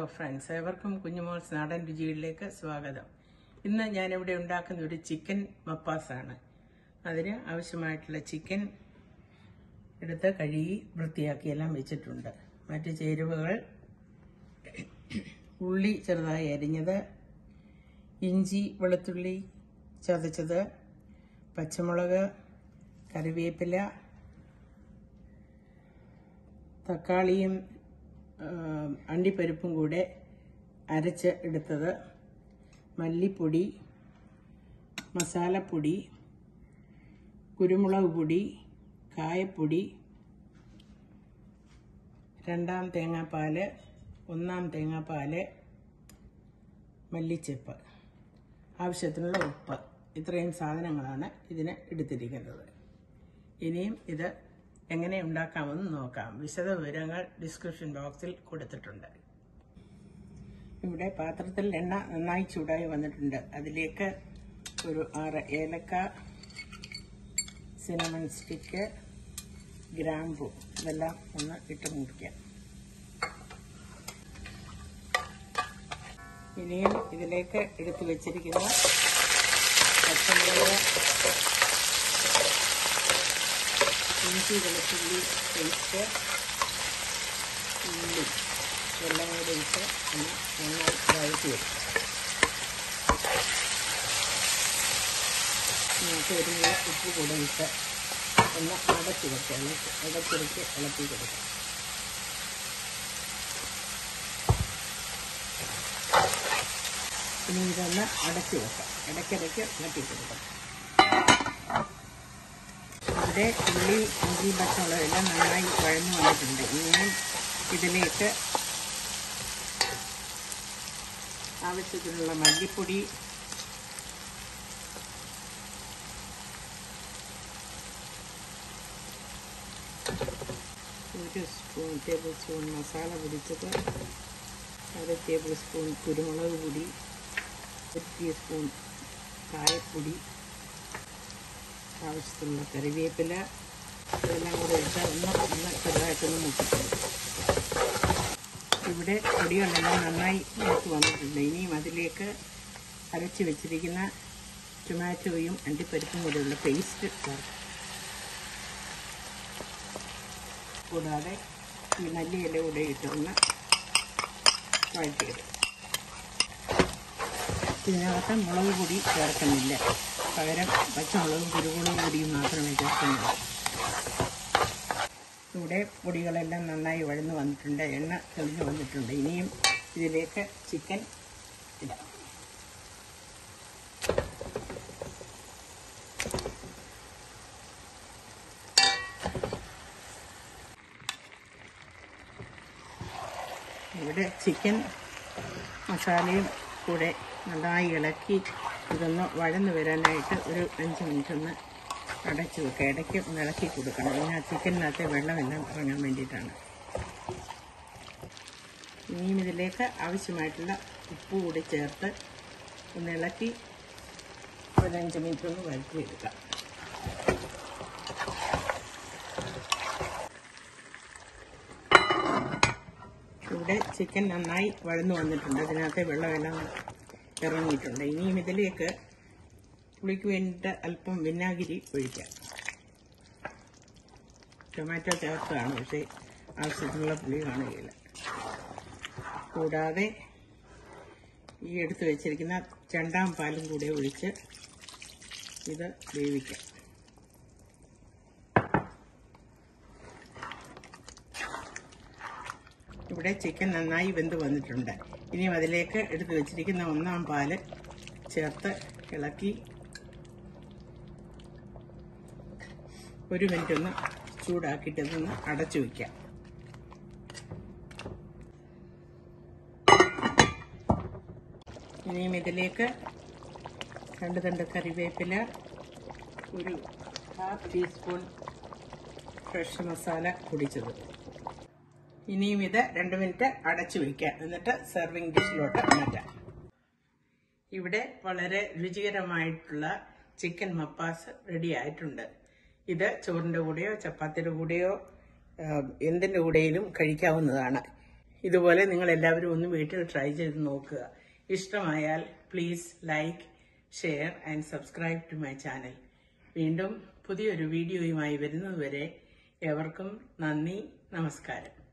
friends ഏവർക്കും കുഞ്ഞുമോൾസ് നാടൻ രുചികളിലേക്ക് സ്വാഗതം ഇന്ന് ഞാനിവിടെ ഉണ്ടാക്കുന്ന ഒരു ചിക്കൻ മപ്പാസാണ് അതിന് ആവശ്യമായിട്ടുള്ള ചിക്കൻ എടുത്ത് കഴുകി വൃത്തിയാക്കി എല്ലാം വെച്ചിട്ടുണ്ട് മറ്റ് ചേരുവകൾ ഉള്ളി ചെറുതായി അരിഞ്ഞത് ഇഞ്ചി വെളുത്തുള്ളി ചതച്ചത് പച്ചമുളക് കറിവേപ്പില തക്കാളിയും ആ, അണ്ടിപ്പരിപ്പും കൂടെ അരച്ച് എടുത്തത് മല്ലിപ്പൊടി മസാലപ്പൊടി കുരുമുളക് പൊടി കായപ്പൊടി രണ്ടാം തേങ്ങാപ്പാല് ഒന്നാം തേങ്ങാപ്പാല് മല്ലിച്ചെപ്പ് ആവശ്യത്തിനുള്ള ഉപ്പ് ഇത്രയും സാധനങ്ങളാണ് ഇതിന് എടുത്തിരിക്കുന്നത് ഇനിയും ഇത് എങ്ങനെ ഉണ്ടാക്കാമെന്ന് നോക്കാം വിശദ വിവരങ്ങൾ ഡിസ്ക്രിപ്ഷൻ ബോക്സിൽ കൊടുത്തിട്ടുണ്ട് ഇവിടെ പാത്രത്തിൽ എണ്ണ നന്നായി ചൂടായി വന്നിട്ടുണ്ട് അതിലേക്ക് ഒരു ആറ് ഏലക്ക സിനമൺ സ്റ്റിക്ക് ഗ്രാമ്പു ഇതെല്ലാം ഒന്ന് ഇട്ട് മുറിക്കാം ഇനിയും ഇതിലേക്ക് എടുത്തു വെച്ചിരിക്കുന്ന പച്ചമുളക് ഇഞ്ചി വെളുത്തുള്ളി പേസ്റ്റ് ഉള്ളി എല്ലാം കൂടെ ഇട്ട് ഒന്ന് നന്നായി വഴറ്റി വെക്കും നമുക്ക് ഒരു മുള ഉപ്പ് കൂടെ ഇട്ട് ഒന്ന് അടച്ചു വെക്കാം അടച്ചിടയ്ക്ക് ഇളക്കി കൊടുക്കാം ഇനി ഇതൊന്ന് അടച്ചു വെക്കാം ഇടയ്ക്കിടയ്ക്ക് ഇളക്കി കൊടുക്കാം ഇവിടെ ഉള്ളി ഇഞ്ചി പച്ചമുളകെല്ലാം നന്നായി വഴന്നു വന്നിട്ടുണ്ട് ഇനിയും ഇതിലേക്ക് ആവശ്യത്തിനുള്ള മല്ലിപ്പൊടി ഒരു സ്പൂൺ ടേബിൾ സ്പൂൺ മസാല പൊടിച്ചത് അര ടേബിൾ സ്പൂൺ കുരുമുളക് പൊടി ഒരു ടീസ്പൂൺ കായപ്പൊടി ആവശ്യത്തിനുള്ള കറിവേപ്പില ഇതെല്ലാം കൂടെ ഇട്ട് ഒന്ന് ഒന്ന് ചെറുതായിട്ടൊന്ന് മുട്ടിട്ടുണ്ട് ഇവിടെ പൊടികളെല്ലാം നന്നായി മൂത്ത് വന്നിട്ടുണ്ട് ഇനിയും അതിലേക്ക് അരച്ച് വെച്ചിരിക്കുന്ന ടൊമാറ്റോയും അണ്ടിപ്പരിപ്പും കൂടെയുള്ള പേസ്റ്റ് ചേർക്കും കൂടാതെ ഈ മല്ലിയില കൂടെ ഇട്ടൊന്ന് വഴറ്റിയിടും ഇതിനകത്ത് മുളക് പൊടി ചേർക്കുന്നില്ല പകരം പച്ചമുളകും കുരുമുളകും പൊടിയും മാത്രമേ ചേർക്കുന്നുള്ളൂ ഇവിടെ പൊടികളെല്ലാം നന്നായി വഴന്നു വന്നിട്ടുണ്ട് എണ്ണ തെളിഞ്ഞു വന്നിട്ടുണ്ട് ഇനിയും ഇതിലേക്ക് ചിക്കൻ ഇടാം ഇവിടെ ചിക്കൻ മസാലയും കൂടെ നന്നായി ഇളക്കി ഇതൊന്ന് വഴന്ന് വരാനായിട്ട് ഒരു അഞ്ച് മിനിറ്റ് ഒന്ന് അടച്ചു വെക്കുക ഇടയ്ക്ക് ഒന്ന് ഇളക്കി കൊടുക്കണം പിന്നെ ചിക്കനകത്തെ വെള്ളമെല്ലാം ഇറങ്ങാൻ വേണ്ടിയിട്ടാണ് ഇനിയും ഇതിലേക്ക് ആവശ്യമായിട്ടുള്ള ഉപ്പ് കൂടി ചേർത്ത് ഒന്ന് ഇളക്കി ഒരു അഞ്ച് മിനിറ്റ് ഒന്ന് വഴറ്റിയെടുക്കാം ഇവിടെ ചിക്കൻ നന്നായി വഴന്നു വന്നിട്ടുണ്ട് അതിനകത്തെ വെള്ളമെല്ലാം ഇറങ്ങിയിട്ടുണ്ട് ഇനിയും ഇതിലേക്ക് പുളിക്ക് വേണ്ടിയിട്ട് അല്പം വിനാഗിരി ഒഴിക്കാം ടൊമാറ്റോ ചേർത്താണ് പക്ഷേ ആവശ്യത്തിനുള്ള പുളി കാണുകയില്ല കൂടാതെ ഈ എടുത്തു വെച്ചിരിക്കുന്ന രണ്ടാം പാലും കൂടെ ഒഴിച്ച് ഇത് വേവിക്കാം ഇവിടെ ചിക്കൻ നന്നായി വെന്ത് വന്നിട്ടുണ്ട് ഇനിയും അതിലേക്ക് എടുത്തു വെച്ചിരിക്കുന്ന ഒന്നാം പാല് ചേർത്ത് ഇളക്കി ഒരു മിനിറ്റ് ഒന്ന് ചൂടാക്കിയിട്ട് ഇതൊന്ന് അടച്ചു വയ്ക്കാം ഇനിയും ഇതിലേക്ക് രണ്ട് തണ്ട് കറിവേപ്പില ഒരു ഹാഫ് ടീസ്പൂൺ ഫ്രഷ് മസാല പൊടിച്ചത് ഇനിയും ഇത് രണ്ട് മിനിറ്റ് അടച്ചു വയ്ക്കാം എന്നിട്ട് സെർവിങ് ഡിഷിലോട്ട് മാറ്റാം ഇവിടെ വളരെ രുചികരമായിട്ടുള്ള ചിക്കൻ മപ്പാസ് റെഡി ആയിട്ടുണ്ട് ഇത് ചോറിൻ്റെ കൂടെയോ ചപ്പാത്തിയുടെ കൂടെയോ ആ, എന്തിൻ്റെ കൂടെയും കഴിക്കാവുന്നതാണ് ഇതുപോലെ നിങ്ങൾ എല്ലാവരും ഒന്ന് വീട്ടിൽ ട്രൈ ചെയ്ത് നോക്കുക ഇഷ്ടമായാൽ please like share and subscribe to my channel വീണ്ടും പുതിയൊരു വീഡിയോയുമായി വരുന്നതുവരെ എവർക്കും നന്ദി നമസ്കാരം